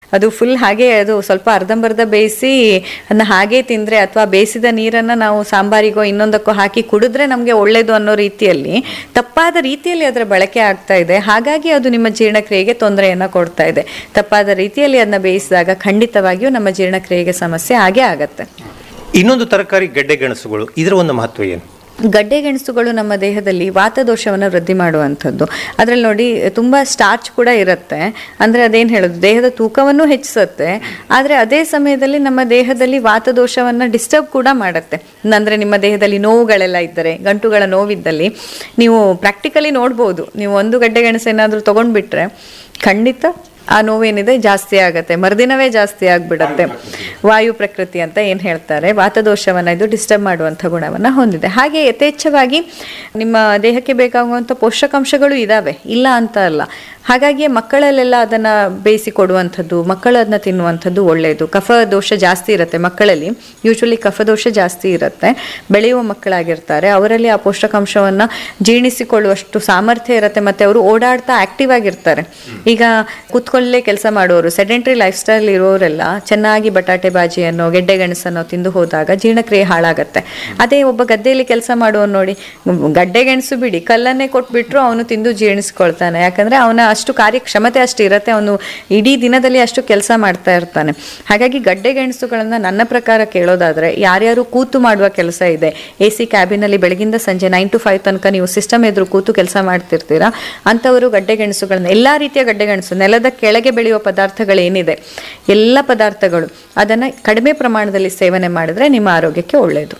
ಅದು ಫುಲ್ ಹಾಗೆ ಅದು ಸ್ವಲ್ಪ ಅರ್ಧಂಬರ್ಧ ಬೇಯಿಸಿ ಅದನ್ನ ಹಾಗೆ ತಿಂದರೆ ಅಥವಾ ಬೇಯಿಸಿದ ನೀರನ್ನು ನಾವು ಸಾಂಬಾರಿಗೋ ಇನ್ನೊಂದಕ್ಕೋ ಹಾಕಿ ಕುಡಿದ್ರೆ ನಮಗೆ ಒಳ್ಳೇದು ಅನ್ನೋ ರೀತಿಯಲ್ಲಿ ತಪ್ಪಾದ ರೀತಿಯಲ್ಲಿ ಅದರ ಬಳಕೆ ಆಗ್ತಾ ಇದೆ ಹಾಗಾಗಿ ಅದು ನಿಮ್ಮ ಜೀರ್ಣಕ್ರಿಯೆಗೆ ತೊಂದರೆಯನ್ನು ಕೊಡ್ತಾ ಇದೆ ತಪ್ಪಾದ ರೀತಿಯಲ್ಲಿ ಅದನ್ನ ಬೇಯಿಸಿದಾಗ ಖಂಡಿತವಾಗಿಯೂ ನಮ್ಮ ಜೀರ್ಣಕ್ರಿಯೆಗೆ ಸಮಸ್ಯೆ ಆಗೇ ಆಗತ್ತೆ ಇನ್ನೊಂದು ತರಕಾರಿ ಗೆಡ್ಡೆ ಗೆಣಸುಗಳು ಇದರ ಒಂದು ಮಹತ್ವ ಏನು ಗಡ್ಡೆ ಗೆಣಸುಗಳು ನಮ್ಮ ದೇಹದಲ್ಲಿ ವಾತದೋಷವನ್ನು ವೃದ್ಧಿ ಮಾಡುವಂಥದ್ದು ಅದರಲ್ಲಿ ನೋಡಿ ತುಂಬ ಸ್ಟಾರ್ಚ್ ಕೂಡ ಇರುತ್ತೆ ಅಂದರೆ ಅದೇನು ಹೇಳೋದು ದೇಹದ ತೂಕವನ್ನು ಹೆಚ್ಚಿಸುತ್ತೆ ಆದರೆ ಅದೇ ಸಮಯದಲ್ಲಿ ನಮ್ಮ ದೇಹದಲ್ಲಿ ವಾತದೋಷವನ್ನು ಡಿಸ್ಟರ್ಬ್ ಕೂಡ ಮಾಡುತ್ತೆ ಅಂದರೆ ನಿಮ್ಮ ದೇಹದಲ್ಲಿ ನೋವುಗಳೆಲ್ಲ ಇದ್ದರೆ ಗಂಟುಗಳ ನೋವಿದ್ದಲ್ಲಿ ನೀವು ಪ್ರಾಕ್ಟಿಕಲಿ ನೋಡ್ಬೋದು ನೀವು ಒಂದು ಗಡ್ಡೆ ಗೆಣಸು ಏನಾದರೂ ತೊಗೊಂಡ್ಬಿಟ್ರೆ ಖಂಡಿತ ಆ ನೋವೇನಿದೆ ಜಾಸ್ತಿ ಆಗತ್ತೆ ಮರುದಿನವೇ ಜಾಸ್ತಿ ಆಗ್ಬಿಡತ್ತೆ ವಾಯು ಪ್ರಕೃತಿ ಅಂತ ಏನು ಹೇಳ್ತಾರೆ ವಾತದೋಷವನ್ನು ಇದು ಡಿಸ್ಟರ್ಬ್ ಮಾಡುವಂಥ ಗುಣವನ್ನು ಹೊಂದಿದೆ ಹಾಗೆ ಯಥೇಚ್ಛವಾಗಿ ನಿಮ್ಮ ದೇಹಕ್ಕೆ ಬೇಕಾಗುವಂಥ ಪೋಷಕಾಂಶಗಳು ಇದ್ದಾವೆ ಇಲ್ಲ ಅಂತ ಅಲ್ಲ ಹಾಗಾಗಿ ಮಕ್ಕಳಲ್ಲೆಲ್ಲ ಅದನ್ನು ಬೇಯಿಸಿ ಕೊಡುವಂಥದ್ದು ಮಕ್ಕಳು ಅದನ್ನ ತಿನ್ನುವಂಥದ್ದು ಒಳ್ಳೆಯದು ಕಫ ದೋಷ ಜಾಸ್ತಿ ಇರುತ್ತೆ ಮಕ್ಕಳಲ್ಲಿ ಯೂಶ್ವಲಿ ಕಫದೋಷ ಜಾಸ್ತಿ ಇರುತ್ತೆ ಬೆಳೆಯುವ ಮಕ್ಕಳಾಗಿರ್ತಾರೆ ಅವರಲ್ಲಿ ಆ ಪೋಷಕಾಂಶವನ್ನು ಜೀರ್ಣಿಸಿಕೊಳ್ಳುವಷ್ಟು ಸಾಮರ್ಥ್ಯ ಇರುತ್ತೆ ಮತ್ತು ಅವರು ಓಡಾಡ್ತಾ ಆಕ್ಟಿವ್ ಆಗಿರ್ತಾರೆ ಈಗ ಕೂತ್ಕೊಳ್ಳೇ ಕೆಲಸ ಮಾಡೋರು ಸೆಡೆಂಟ್ರಿ ಲೈಫ್ ಸ್ಟೈಲ್ ಇರೋರೆಲ್ಲ ಚೆನ್ನಾಗಿ ಬಟಾಟೆ ಬಾಜಿಯನ್ನು ಗೆಡ್ಡೆ ಗೆಣಸನ್ನು ತಿಂದು ಹೋದಾಗ ಜೀರ್ಣಕ್ರಿಯೆ ಹಾಳಾಗತ್ತೆ ಅದೇ ಒಬ್ಬ ಗದ್ದೆಯಲ್ಲಿ ಕೆಲಸ ಮಾಡುವನು ನೋಡಿ ಗಡ್ಡೆ ಗೆಣಸು ಬಿಡಿ ಕಲ್ಲನ್ನೇ ಕೊಟ್ಬಿಟ್ರು ಅವನು ತಿಂದು ಜೀರ್ಣಿಸ್ಕೊಳ್ತಾನೆ ಯಾಕಂದ್ರೆ ಅವನ ಅಷ್ಟು ಕಾರ್ಯಕ್ಷಮತೆ ಅಷ್ಟು ಇರುತ್ತೆ ಅವನು ಇಡೀ ದಿನದಲ್ಲಿ ಅಷ್ಟು ಕೆಲಸ ಮಾಡ್ತಾ ಇರ್ತಾನೆ ಹಾಗಾಗಿ ಗಡ್ಡೆ ಗೆಣಸುಗಳನ್ನ ನನ್ನ ಪ್ರಕಾರ ಕೇಳೋದಾದ್ರೆ ಯಾರ್ಯಾರು ಕೂತು ಮಾಡುವ ಕೆಲಸ ಇದೆ ಎ ಸಿ ಕ್ಯಾಬಿನಲ್ಲಿ ಬೆಳಗಿಂದ ಸಂಜೆ ನೈನ್ ಟು ಫೈವ್ ತನಕ ನೀವು ಸಿಸ್ಟಮ್ ಎದುರು ಕೂತು ಕೆಲಸ ಮಾಡ್ತಿರ್ತೀರಾ ಅಂಥವರು ಗಡ್ಡೆ ಗೆಣಸುಗಳನ್ನ ಎಲ್ಲಾ ರೀತಿಯ ಗಡ್ಡೆ ಗೆಣಸು ನೆಲದ ಕೆಳಗೆ ಬೆಳೆಯುವ ಪದಾರ್ಥಗಳೇನಿದೆ ಎಲ್ಲ ಪದಾರ್ಥಗಳು ಅದನ್ನ ಕಡಿಮೆ ಪ್ರಮಾಣದಲ್ಲಿ ಸೇವನೆ ಮಾಡಿದ್ರೆ ನಿಮ್ಮ ಆರೋಗ್ಯಕ್ಕೆ ಒಳ್ಳೆಯದು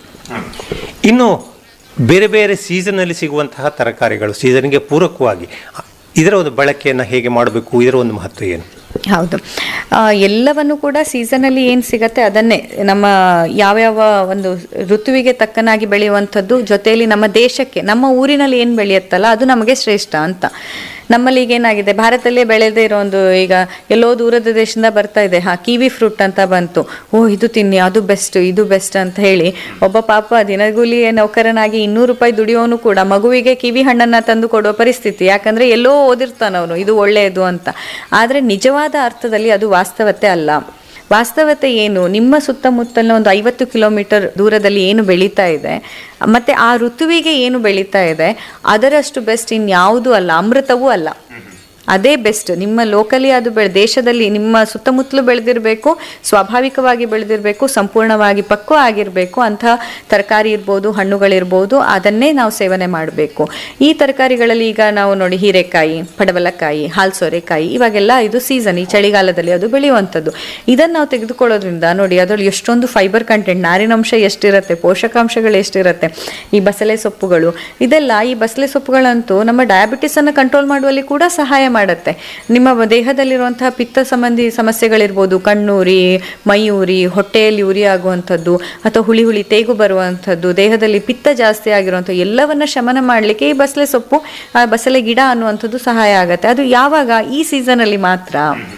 ಇನ್ನು ಬೇರೆ ಬೇರೆ ಸೀಸನ್ನಲ್ಲಿ ಸಿಗುವಂತಹ ತರಕಾರಿಗಳು ಸೀಸನ್ಗೆ ಪೂರಕವಾಗಿ ಇದರ ಒಂದು ಬಳಕೆಯನ್ನು ಹೇಗೆ ಮಾಡಬೇಕು ಇದರ ಒಂದು ಮಹತ್ವ ಏನು ಹೌದು ಆ, ಎಲ್ಲವನ್ನು ಕೂಡ ಸೀಸನಲ್ಲಿ ಏನು ಸಿಗತ್ತೆ ಅದನ್ನೇ ನಮ್ಮ ಯಾವ್ಯಾವ ಒಂದು ಋತುವಿಗೆ ತಕ್ಕನಾಗಿ ಬೆಳೆಯುವಂಥದ್ದು ಜೊತೆಯಲ್ಲಿ ನಮ್ಮ ದೇಶಕ್ಕೆ ನಮ್ಮ ಊರಿನಲ್ಲಿ ಏನು ಬೆಳೆಯುತ್ತಲ್ಲ ಅದು ನಮಗೆ ಶ್ರೇಷ್ಠ ಅಂತ ನಮ್ಮಲ್ಲಿ ಈಗ ಏನಾಗಿದೆ ಭಾರತದಲ್ಲೇ ಬೆಳೆದೇ ಇರೋ ಒಂದು ಈಗ ಎಲ್ಲೋ ದೂರದ ದೇಶದಿಂದ ಬರ್ತಾ ಇದೆ ಹಾ ಕಿವಿ ಫ್ರೂಟ್ ಅಂತ ಬಂತು ಓ ಇದು ತಿನ್ನಿ ಅದು ಬೆಸ್ಟ್ ಇದು ಬೆಸ್ಟ್ ಅಂತ ಹೇಳಿ ಒಬ್ಬ ಪಾಪ ದಿನಗೂಲಿ ನೌಕರನಾಗಿ ಇನ್ನೂರು ರೂಪಾಯಿ ದುಡಿಯೋನು ಕೂಡ ಮಗುವಿಗೆ ಕಿವಿ ಹಣ್ಣನ್ನ ತಂದು ಕೊಡುವ ಪರಿಸ್ಥಿತಿ ಯಾಕಂದ್ರೆ ಎಲ್ಲೋ ಓದಿರ್ತಾನವನು ಇದು ಒಳ್ಳೆಯದು ಅಂತ ಆದ್ರೆ ನಿಜವಾದ ಅರ್ಥದಲ್ಲಿ ಅದು ವಾಸ್ತವತೆ ಅಲ್ಲ ವಾಸ್ತವತೆ ಏನು ನಿಮ್ಮ ಸುತ್ತಮುತ್ತಲಿನ ಒಂದು ಐವತ್ತು ಕಿಲೋಮೀಟರ್ ದೂರದಲ್ಲಿ ಏನು ಬೆಳೀತಾ ಇದೆ ಮತ್ತೆ ಆ ಋತುವಿಗೆ ಏನು ಬೆಳೀತಾ ಇದೆ ಅದರಷ್ಟು ಬೆಸ್ಟ್ ಇನ್ಯಾವುದೂ ಅಲ್ಲ ಅಮೃತವೂ ಅಲ್ಲ ಅದೇ ಬೆಸ್ಟ್ ನಿಮ್ಮ ಲೋಕಲಿ ಅದು ಬೆಳೆ ದೇಶದಲ್ಲಿ ನಿಮ್ಮ ಸುತ್ತಮುತ್ತಲು ಬೆಳೆದಿರಬೇಕು ಸ್ವಾಭಾವಿಕವಾಗಿ ಬೆಳೆದಿರಬೇಕು ಸಂಪೂರ್ಣವಾಗಿ ಪಕ್ವ ಆಗಿರಬೇಕು ಅಂಥ ತರಕಾರಿ ಇರ್ಬೋದು ಹಣ್ಣುಗಳಿರ್ಬೋದು ಅದನ್ನೇ ನಾವು ಸೇವನೆ ಮಾಡಬೇಕು ಈ ತರಕಾರಿಗಳಲ್ಲಿ ಈಗ ನಾವು ನೋಡಿ ಹೀರೆಕಾಯಿ ಪಡವಲಕಾಯಿ ಹಾಲ್ ಸೋರೆಕಾಯಿ ಇವಾಗೆಲ್ಲ ಇದು ಸೀಸನ್ ಈ ಚಳಿಗಾಲದಲ್ಲಿ ಅದು ಬೆಳೆಯುವಂಥದ್ದು ಇದನ್ನು ನಾವು ತೆಗೆದುಕೊಳ್ಳೋದ್ರಿಂದ ನೋಡಿ ಅದರಲ್ಲಿ ಎಷ್ಟೊಂದು ಫೈಬರ್ ಕಂಟೆಂಟ್ ನಾರಿನಾಂಶ ಎಷ್ಟಿರುತ್ತೆ ಪೋಷಕಾಂಶಗಳು ಎಷ್ಟಿರುತ್ತೆ ಈ ಬಸಳೆ ಸೊಪ್ಪುಗಳು ಇದೆಲ್ಲ ಈ ಬಸಳೆ ಸೊಪ್ಪುಗಳಂತೂ ನಮ್ಮ ಡಯಾಬಿಟಿಸನ್ನು ಕಂಟ್ರೋಲ್ ಮಾಡುವಲ್ಲಿ ಕೂಡ ಸಹಾಯ ಮಾಡುತ್ತೆ ನಿಮ್ಮ ದೇಹದಲ್ಲಿರುವಂತಹ ಪಿತ್ತ ಸಂಬಂಧಿ ಸಮಸ್ಯೆಗಳಿರ್ಬೋದು ಕಣ್ಣೂರಿ ಮೈಯೂರಿ ಹೊಟ್ಟೆಯಲ್ಲಿ ಉರಿ ಆಗುವಂಥದ್ದು ಅಥವಾ ಹುಳಿ ಹುಳಿ ತೇಗು ಬರುವಂಥದ್ದು ದೇಹದಲ್ಲಿ ಪಿತ್ತ ಜಾಸ್ತಿ ಆಗಿರುವಂಥ ಎಲ್ಲವನ್ನ ಶಮನ ಮಾಡಲಿಕ್ಕೆ ಈ ಬಸಳೆ ಸೊಪ್ಪು ಆ ಬಸಳೆ ಗಿಡ ಅನ್ನುವಂಥದ್ದು ಸಹಾಯ ಆಗುತ್ತೆ ಅದು ಯಾವಾಗ ಈ ಸೀಸನಲ್ಲಿ ಮಾತ್ರ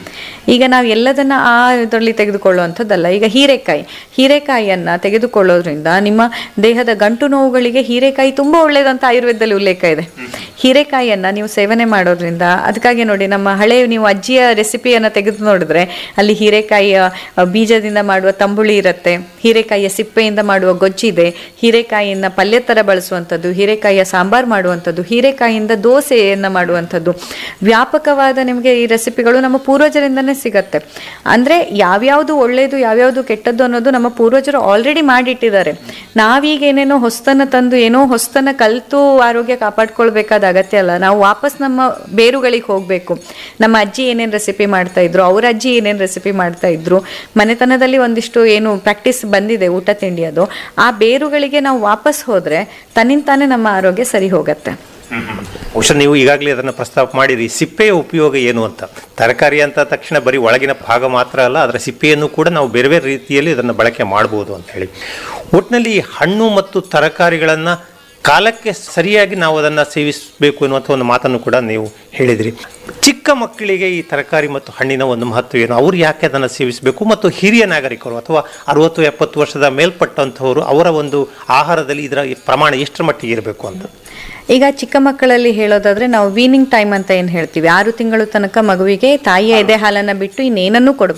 ಈಗ ನಾವು ಎಲ್ಲದನ್ನ ಆ ಇದರಲ್ಲಿ ತೆಗೆದುಕೊಳ್ಳುವಂಥದ್ದಲ್ಲ ಈಗ ಹೀರೆಕಾಯಿ ಹೀರೆಕಾಯಿಯನ್ನ ತೆಗೆದುಕೊಳ್ಳೋದ್ರಿಂದ ನಿಮ್ಮ ದೇಹದ ಗಂಟು ನೋವುಗಳಿಗೆ ಹೀರೆಕಾಯಿ ತುಂಬಾ ಒಳ್ಳೆಯದಂತ ಆಯುರ್ವೇದದಲ್ಲಿ ಉಲ್ಲೇಖ ಇದೆ ಹೀರೆಕಾಯಿಯನ್ನ ನೀವು ಸೇವನೆ ಮಾಡೋದ್ರಿಂದ ಅದಕ್ಕಾಗಿ ನೋಡಿ ನಮ್ಮ ಹಳೆ ನೀವು ಅಜ್ಜಿಯ ರೆಸಿಪಿಯನ್ನ ತೆಗೆದು ನೋಡಿದ್ರೆ ಅಲ್ಲಿ ಹೀರೆಕಾಯಿಯ ಅ, ಬೀಜದಿಂದ ಮಾಡುವ ತಂಬುಳಿ ಇರುತ್ತೆ ಹೀರೆಕಾಯಿಯ ಸಿಪ್ಪೆಯಿಂದ ಮಾಡುವ ಗೊಜ್ಜಿದೆ ಹೀರೆಕಾಯಿಯನ್ನ ಪಲ್ಯ ತರ ಬಳಸುವಂಥದ್ದು ಹೀರೆಕಾಯಿಯ ಸಾಂಬಾರ್ ಮಾಡುವಂಥದ್ದು ಹೀರೆಕಾಯಿಯಿಂದ ದೋಸೆಯನ್ನ ಮಾಡುವಂಥದ್ದು ವ್ಯಾಪಕವಾದ ನಿಮಗೆ ಈ ರೆಸಿಪಿಗಳು ನಮ್ಮ ಪೂರ್ವಜರಿಂದನೇ ಸಿಗತ್ತೆ ಅಂದ್ರೆ ಯಾವ್ಯಾವುದು ಒಳ್ಳೆಯದು ಯಾವ್ಯಾವುದು ಕೆಟ್ಟದ್ದು ಅನ್ನೋದು ನಮ್ಮ ಪೂರ್ವಜರು ಆಲ್ರೆಡಿ ಮಾಡಿಟ್ಟಿದ್ದಾರೆ ನಾವೀಗ ಏನೇನೋ ಹೊಸ್ತನ ತಂದು ಏನೋ ಹೊಸ್ತನ ಕಲ್ತು ಆರೋಗ್ಯ ಕಾಪಾಡ್ಕೊಳ್ಬೇಕಾದ ಅಗತ್ಯ ಅಲ್ಲ ನಾವು ವಾಪಸ್ ನಮ್ಮ ಬೇರುಗಳಿಗೆ ಹೋಗ್ಬೇಕು ನಮ್ಮ ಅಜ್ಜಿ ಏನೇನು ರೆಸಿಪಿ ಮಾಡ್ತಾ ಇದ್ರು ಅವ್ರ ಅಜ್ಜಿ ಏನೇನು ರೆಸಿಪಿ ಮಾಡ್ತಾ ಇದ್ರು ಮನೆತನದಲ್ಲಿ ಒಂದಿಷ್ಟು ಏನು ಪ್ರಾಕ್ಟೀಸ್ ಬಂದಿದೆ ಊಟ ತಿಂಡಿಯದು ಆ ಬೇರುಗಳಿಗೆ ನಾವು ವಾಪಸ್ ಹೋದ್ರೆ ತನ್ನಿಂತಾನೇ ನಮ್ಮ ಆರೋಗ್ಯ ಸರಿ ಹೋಗತ್ತೆ ಬಹುಶಃ ನೀವು ಈಗಾಗಲೇ ಅದನ್ನು ಪ್ರಸ್ತಾಪ ಮಾಡಿರಿ ಸಿಪ್ಪೆಯ ಉಪಯೋಗ ಏನು ಅಂತ ತರಕಾರಿ ಅಂತ ತಕ್ಷಣ ಬರೀ ಒಳಗಿನ ಭಾಗ ಮಾತ್ರ ಅಲ್ಲ ಅದರ ಸಿಪ್ಪೆಯನ್ನು ಕೂಡ ನಾವು ಬೇರೆ ಬೇರೆ ರೀತಿಯಲ್ಲಿ ಅದನ್ನು ಬಳಕೆ ಮಾಡ್ಬೋದು ಅಂತ ಹೇಳಿ ಒಟ್ಟಿನಲ್ಲಿ ಈ ಹಣ್ಣು ಮತ್ತು ತರಕಾರಿಗಳನ್ನು ಕಾಲಕ್ಕೆ ಸರಿಯಾಗಿ ನಾವು ಅದನ್ನು ಸೇವಿಸಬೇಕು ಎನ್ನುವಂಥ ಒಂದು ಮಾತನ್ನು ಕೂಡ ನೀವು ಹೇಳಿದಿರಿ ಚಿಕ್ಕ ಮಕ್ಕಳಿಗೆ ಈ ತರಕಾರಿ ಮತ್ತು ಹಣ್ಣಿನ ಒಂದು ಮಹತ್ವ ಏನು ಅವ್ರು ಯಾಕೆ ಅದನ್ನು ಸೇವಿಸಬೇಕು ಮತ್ತು ಹಿರಿಯ ನಾಗರಿಕರು ಅಥವಾ ಅರವತ್ತು ಎಪ್ಪತ್ತು ವರ್ಷದ ಮೇಲ್ಪಟ್ಟಂಥವರು ಅವರ ಒಂದು ಆಹಾರದಲ್ಲಿ ಇದರ ಪ್ರಮಾಣ ಎಷ್ಟರ ಮಟ್ಟಿಗೆ ಇರಬೇಕು ಅಂತ ಈಗ ಚಿಕ್ಕ ಮಕ್ಕಳಲ್ಲಿ ಹೇಳೋದಾದ್ರೆ ನಾವು ವೀನಿಂಗ್ ಟೈಮ್ ಅಂತ ಏನು ಹೇಳ್ತೀವಿ ಆರು ತಿಂಗಳು ತನಕ ಮಗುವಿಗೆ ತಾಯಿಯ ಎದೆ ಹಾಲನ್ನ ಬಿಟ್ಟು ಇನ್ನೇನನ್ನೂ ಕೊಡಬಾರ್ದು